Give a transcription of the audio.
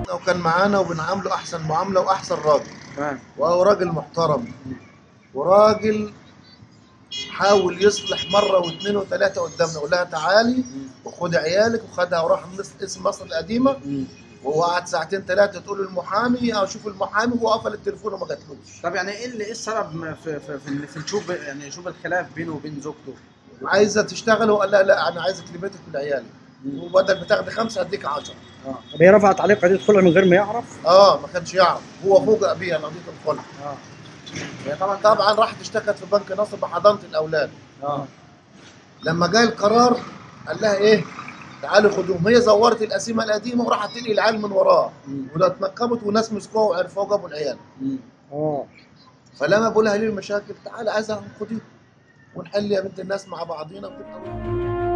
وكان معانا وبنعامله احسن معامله واحسن راجل تمام وهو راجل محترم وراجل حاول يصلح مره واثنين وثلاثه قدامنا قول لها تعالي وخدي عيالك وخدها وراح مص- اسم مصر القديمه وهو قعد ساعتين ثلاثه تقول للمحامي او شوف المحامي وهو قفل التليفون وما جاتلوش طب يعني ايه اللي ايه السبب ما في في في, في الشوب يعني شوف الخلاف بينه وبين زوجته عايزه تشتغل وقال لا لا انا عايزك لبيتك ولعيالك وبدل بتاخدي خمسه اديك 10 اه طب هي رفعت عليه قضيه خلع من غير ما يعرف اه ما كانش يعرف هو فوجئ بيها قضيه الخلع اه هي طبعا طبعا راحت اشتكت في بنك نصر بحضانه الاولاد اه لما جاء القرار قال لها ايه تعالوا خدوهم هي زورت القسيمه القديمه وراحت تنقل العيال من وراها مم. وده اتنقبت وناس مسكوها وعرفوها وجابوا العيال مم. اه فلما بقول لها ليه المشاكل تعالى عايزها خديهم ونحل يا بنت الناس مع بعضينا وتبقى